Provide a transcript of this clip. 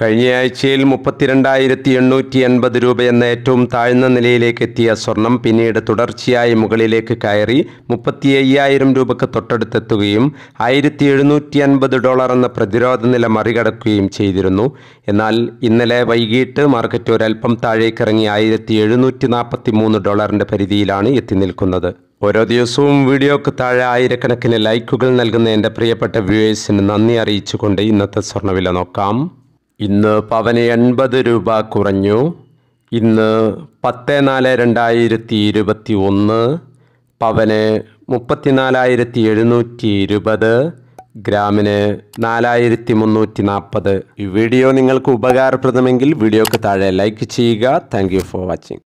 കഴിഞ്ഞ ആഴ്ചയിൽ മുപ്പത്തിരണ്ടായിരത്തി എണ്ണൂറ്റി എൺപത് രൂപ എന്ന ഏറ്റവും താഴ്ന്ന നിലയിലേക്ക് എത്തിയ സ്വർണം പിന്നീട് തുടർച്ചയായി മുകളിലേക്ക് കയറി മുപ്പത്തി അയ്യായിരം രൂപക്ക് തൊട്ടടുത്തെത്തുകയും ആയിരത്തി എഴുന്നൂറ്റി അൻപത് ഡോളർ എന്ന പ്രതിരോധ നില മറികടക്കുകയും ചെയ്തിരുന്നു എന്നാൽ ഇന്നലെ വൈകിട്ട് മാർക്കറ്റ് ഒരൽപ്പം താഴേക്കിറങ്ങി ആയിരത്തി എഴുന്നൂറ്റി നാൽപ്പത്തി മൂന്ന് ഡോളറിന്റെ പരിധിയിലാണ് എത്തി നിൽക്കുന്നത് ഓരോ ദിവസവും വീഡിയോക്ക് താഴെ ആയിരക്കണക്കിന് ലൈക്കുകൾ നൽകുന്ന എൻ്റെ പ്രിയപ്പെട്ട വ്യൂവേഴ്സിന് നന്ദി അറിയിച്ചുകൊണ്ട് ഇന്നത്തെ സ്വർണ്ണവില നോക്കാം ഇന്ന് പവന് എൺപത് രൂപ കുറഞ്ഞു ഇന്ന് പത്ത് നാല് രണ്ടായിരത്തി ഇരുപത്തി ഒന്ന് പവന് മുപ്പത്തിനാലായിരത്തി എഴുന്നൂറ്റി ഇരുപത് ഗ്രാമിന് നാലായിരത്തി മുന്നൂറ്റി നാൽപ്പത് ഈ വീഡിയോ നിങ്ങൾക്ക് ഉപകാരപ്രദമെങ്കിൽ വീഡിയോക്ക് താഴെ ലൈക്ക് ചെയ്യുക താങ്ക് യു ഫോർ വാച്ചിങ്